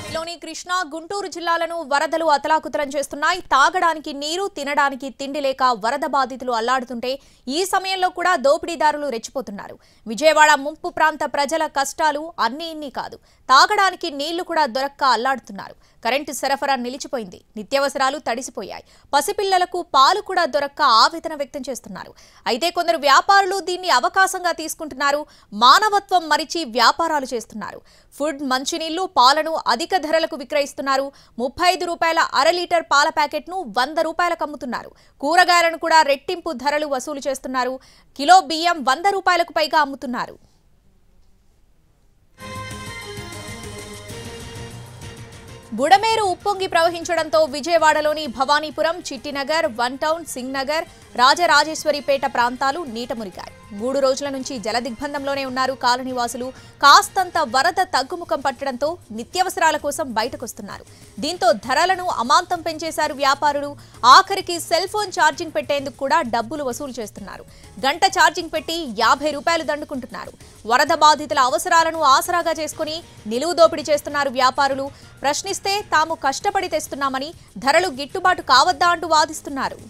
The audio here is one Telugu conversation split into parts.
లోని కృష్ణా గుంటూరు జిల్లాలను వరదలు అతలాకుతలం చేస్తున్నాయి తాగడానికి నీరు తినడానికి తిండి లేక వరద బాధితులు అల్లాడుతుంటే ఈ సమయంలో కూడా దోపిడీదారులు రెచ్చిపోతున్నారు విజయవాడ ముంపు ప్రాంత ప్రజల కష్టాలు అన్నీ ఇన్ని కాదు తాగడానికి నీళ్లు కూడా దొరక్క అల్లాడుతున్నారు కరెంటు సరఫరా నిలిచిపోయింది నిత్యావసరాలు తడిసిపోయాయి పసిపిల్లలకు పాలు కూడా దొరక్క ఆవేదన వ్యక్తం చేస్తున్నారు అయితే కొందరు వ్యాపారులు దీన్ని అవకాశంగా తీసుకుంటున్నారు మానవత్వం మరిచి వ్యాపారాలు చేస్తున్నారు ఫుడ్ మంచినీళ్లు పాలను అధిక ధరలకు విక్రయిస్తున్నారు ముప్పై ఐదు రూపాయల అర లీటర్ పాల ప్యాకెట్ను వంద రూపాయలకు అమ్ముతున్నారు కూరగాయలను కూడా రెట్టింపు ధరలు వసూలు చేస్తున్నారు కిలో బియ్యం వంద రూపాయలకు పైగా అమ్ముతున్నారు బుడమేరు ఉప్పొంగి ప్రవహించడంతో విజయవాడలోని భవానీపురం చిట్టినగర్ వన్ టౌన్ సింగ్ నగర్ రాజరాజేశ్వరిపేట ప్రాంతాలు నీట మునిగాయి మూడు రోజుల నుంచి జల దిగ్బంధంలోనే ఉన్నారు కాలనీవాసులు కాస్తంత వరద తగ్గుముఖం పట్టడంతో నిత్యావసరాల కోసం బయటకొస్తున్నారు దీంతో ధరలను అమాంతం పెంచేశారు వ్యాపారులు ఆఖరికి సెల్ ఫోన్ ఛార్జింగ్ పెట్టేందుకు కూడా డబ్బులు వసూలు చేస్తున్నారు గంట ఛార్జింగ్ పెట్టి యాభై రూపాయలు దండుకుంటున్నారు వరద బాధితుల అవసరాలను ఆసరాగా చేసుకుని నిలువు దోపిడీ చేస్తున్నారు వ్యాపారులు ప్రశ్నిస్తే తాము కష్టపడి తెస్తున్నామని ధరలు గిట్టుబాటు కావద్దా అంటూ వాదిస్తున్నారు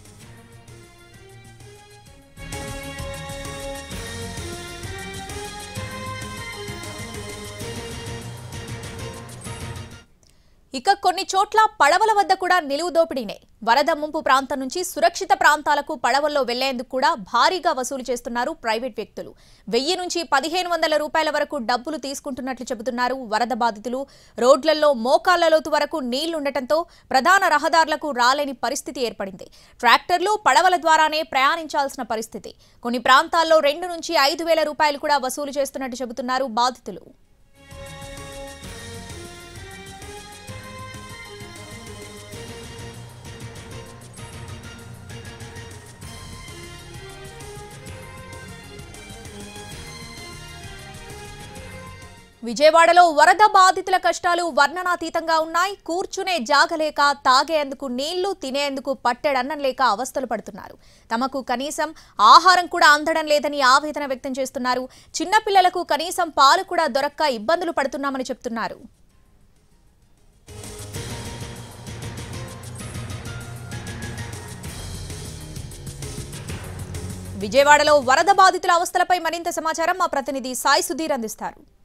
ఇక కొన్ని చోట్ల పడవల వద్ద కూడా నిలువు దోపిడీనే వరద ముంపు ప్రాంతం నుంచి సురక్షిత ప్రాంతాలకు పడవల్లో వెళ్లేందుకు కూడా భారీగా వసూలు చేస్తున్నారు ప్రైవేట్ వ్యక్తులు వెయ్యి నుంచి పదిహేను వందల రూపాయల వరకు డబ్బులు తీసుకుంటున్నట్లు చెబుతున్నారు వరద బాధితులు రోడ్లలో మోకాళ్ల లోతు వరకు నీళ్లుండటంతో ప్రధాన రహదారులకు రాలేని పరిస్థితి ఏర్పడింది ట్రాక్టర్లు పడవల ద్వారానే ప్రయాణించాల్సిన పరిస్థితి కొన్ని ప్రాంతాల్లో రెండు నుంచి ఐదు వేల రూపాయలు కూడా వసూలు చేస్తున్నట్టు చెబుతున్నారు బాధితులు విజయవాడలో వరద బాధితుల కష్టాలు వర్ణనాతీతంగా ఉన్నాయి కూర్చునే జాగలేక తాగేందుకు నీళ్లు తినేందుకు పట్టెడన్నం లేక అవస్థలు పడుతున్నారు తమకు కనీసం ఆహారం కూడా అందడం లేదని ఆవేదన వ్యక్తం చేస్తున్నారు చిన్నపిల్లలకు కనీసం పాలు కూడా దొరక్క ఇబ్బందులు పడుతున్నామని చెప్తున్నారు విజయవాడలో వరద బాధితుల అవస్థలపై మరింత సమాచారం మా ప్రతినిధి సాయి సుధీర్ అందిస్తారు